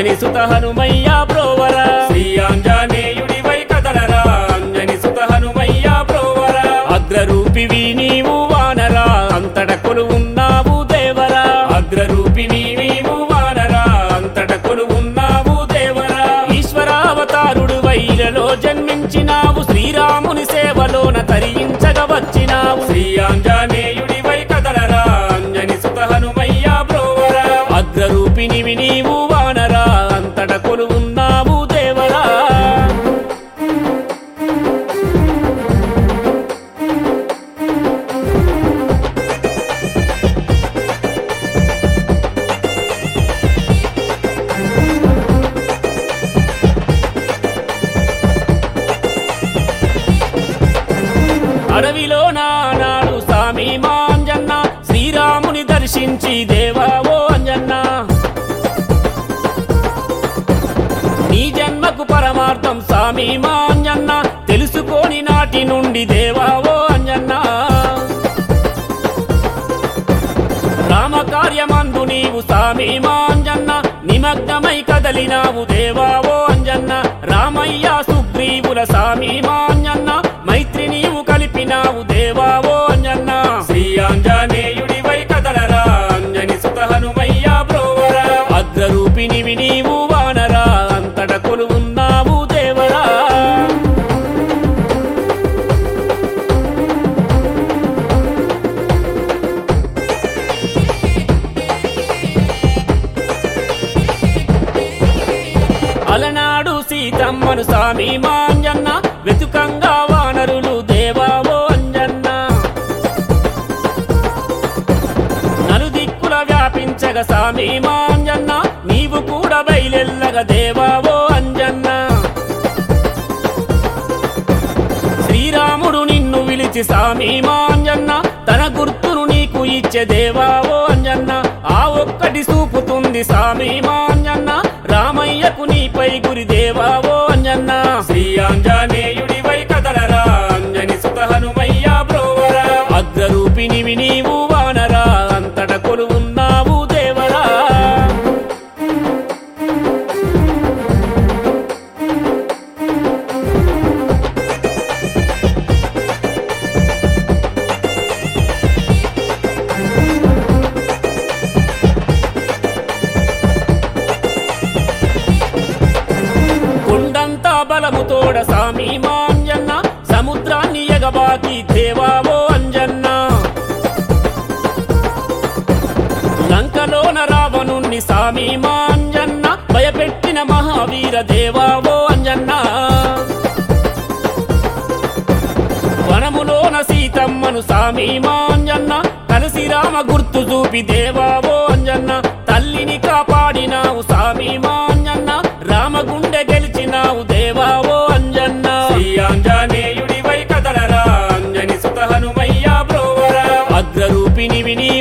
అంజని సుత హనుమయ్య బ్రోవరా శ్రీ ఆంజనేయుడి వై కదలరా అంజని సుత హనుమయ్య బ్రోవరా అగ్రరూపివి నీవు వానరా అంతట కొలువున్నావు దేవరా అగ్రరూపిణి నీవు వానరా అంతట కొలువున్నావు దేవరా ఈశ్వరావతారుడు వైరలో జన్మించినావు శ్రీరాముని సేవలోన తరించగ వచ్చినావు శ్రీ ఆంజనేయుడి వై కదలరా అంజని సుత హనుమయ్య బ్రోవరా అగ్రరూపిణివి నీవు వానరా అంతట కొలువున్నావు దేవరా అడవిలో నానాడు సామి మా అంజన్న శ్రీరాముని దర్శించి దేవావో అంజన్న నీ జన్మకు పరమార్థం సామి మా అంజన్న తెలుసుకోని నాటి నుండి దేవావో అంజన్న రామకార్యమందు నీవు సామి మా అంజన్న నిమగ్నమై కదలినావు దేవావో అంజన్న రామయ్య సుగ్రీవుల సామి మా అంజన్న మైత్రి నీవు కలిపినావు దేవావో అంజన్న శ్రీ ఆంజనేయుడి వై కదలరా అంజని సుత హనుమయ్య బ్రోవరా అగ్రరూపిణివి నీవు వానరా అంతట కొలువున్నావు దేవరా అలనాడు సీతమ్మను సామి మా అంజన్న వెతుకంగా వానరులు దేవావో అంజన్న నలుదిక్కుల వ్యాపించగ సామి మా అంజన్న నీవు కూడా బయలెల్లగ దేవావో అంజన్న శ్రీరాముడు నిన్ను విలిచి సామి మా అంజన్న తన గుర్తును నీకు ఇచ్చే దేవావో అంజన్న ఆ ఒక్కటి చూపుతుంది సామి మా అంజన్న రామయ్యకు నీపై గురి దేవావో అంజన్న శ్రీ ఆంజనేయుడి వై కదలరా అంజని సుత హనుమయ్య బ్రోవరా అగ్రరూపిణివి నీవు వానరా అంతట కొలువున్నావు దేవరా కొండంతా బలముతోడ సామి మా అంజన్న సముద్రాన్ని ఎగబాకి దేవావో అంజన్న లంకలోన రావణుణ్ణి సామి మా అంజన్న భయపెట్టిన మహావీర దేవావో అంజన్న వనములోన సీతమ్మను సామి మా అంజన్న కలిసి రామ గుర్తు చూపి దేవావో అంజన్న తల్లిని కాపాడినావు సామి మా అంజన్న రామగుండె గెలిచినావు దేవావో అంజన్న శ్రీ ఆంజనేయుడి వై కదలరా అంజని సుత హనుమయ్య బ్రోవరా అగ్రరూపిణివి నీ